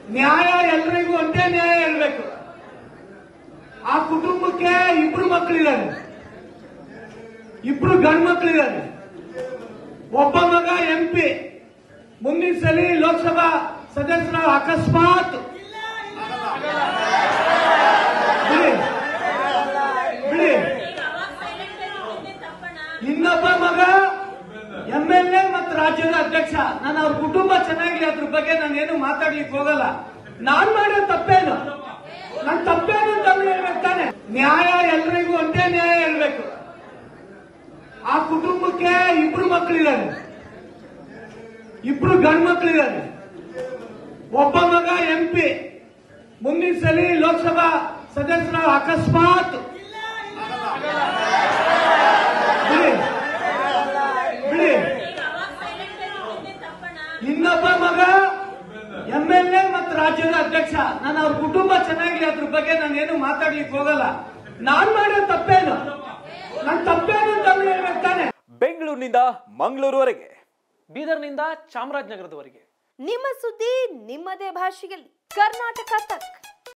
ನ್ಯಾಯ ಎಲ್ರಿಗೂ ಒಂದೇ ನ್ಯಾಯ ಹೇಳ್ಬೇಕು ಆ ಕುಟುಂಬಕ್ಕೆ ಇಬ್ರು ಮಕ್ಕಳಿದ್ದಾರೆ ಇಬ್ರು ಗಂಡು ಮಕ್ಕಳಿದ್ದಾರೆ ಒಬ್ಬ ಮಗ ಎಂ ಪಿ ಮುಂದಿನ ಸಲ ಲೋಕಸಭಾ ಸದಸ್ಯರ ಅಕಸ್ಮಾತ್ ಬಿಡಿ ಬಿಡಿ ಇನ್ನೊಬ್ಬ ಮಗ ಎಂ ಎಲ್ ಎ ಮತ್ತು ರಾಜ್ಯದ ಅಧ್ಯಕ್ಷ ನಾನು ಅವ್ರ ಕುಟುಂಬ ಚೆನ್ನಾಗಿಲ್ಲ ಅದ್ರ ಬಗ್ಗೆ ನಾನು ಏನು ಮಾತಾಡ್ಲಿಕ್ಕೆ ಹೋಗಲ್ಲ ನಾನ್ ಮಾಡೋ ತಪ್ಪೇನು ನನ್ ತಪ್ಪೇನು ಅಂತ ಅವ್ರು ಹೇಳ್ಬೇಕು ತಾನೆ ನ್ಯಾಯ ಎಲ್ರಿಗೂ ಒಂದೇ ನ್ಯಾಯ ಹೇಳ್ಬೇಕು ಆ ಕುಟುಂಬಕ್ಕೆ ಇಬ್ರು ಮಕ್ಕಳಿದ್ದಾರೆ ಇಬ್ರು ಗಂಡು ಮಕ್ಕಳಿದ್ದಾರೆ ಒಬ್ಬ ಮಗ ಎಂ ಪಿ ಮುಂದಿನ ಸಲ ಲೋಕಸಭಾ ಸದಸ್ಯರ ಅಕಸ್ಮಾತ್ ಬಿಡಿ ಬಿಡಿ ಇನ್ನೊಬ್ಬ ಮಗ ಎಂ ಎಲ್ ಎ ಮತ್ತು ರಾಜ್ಯದ ಅಧ್ಯಕ್ಷ ನಾನು ಅವ್ರ ಕುಟುಂಬ ಚೆನ್ನಾಗಿಲ್ಲ ಅದ್ರ ಬಗ್ಗೆ ನಾನು ಏನು ಮಾತಾಡ್ಲಿಕ್ಕೆ ಹೋಗಲ್ಲ ನಾನ್ ಮಾಡೋ ತಪ್ಪೇನು ನನ್ ತಪ್ಪೇನು ಅಂತ ಅವ್ರು ಹೇಳ್ಬೇಕು ತಾನೆ ಬೆಂಗಳೂರಿನಿಂದ ಮಂಗಳೂರುವರೆಗೆ ಬೀದರ್ನಿಂದ ಚಾಮರಾಜನಗರದವರೆಗೆ ನಿಮ್ಮ ಸುದ್ದಿ ನಿಮ್ಮದೇ ಭಾಷೆಯಲ್ಲಿ ಕರ್ನಾಟಕ ತಕ್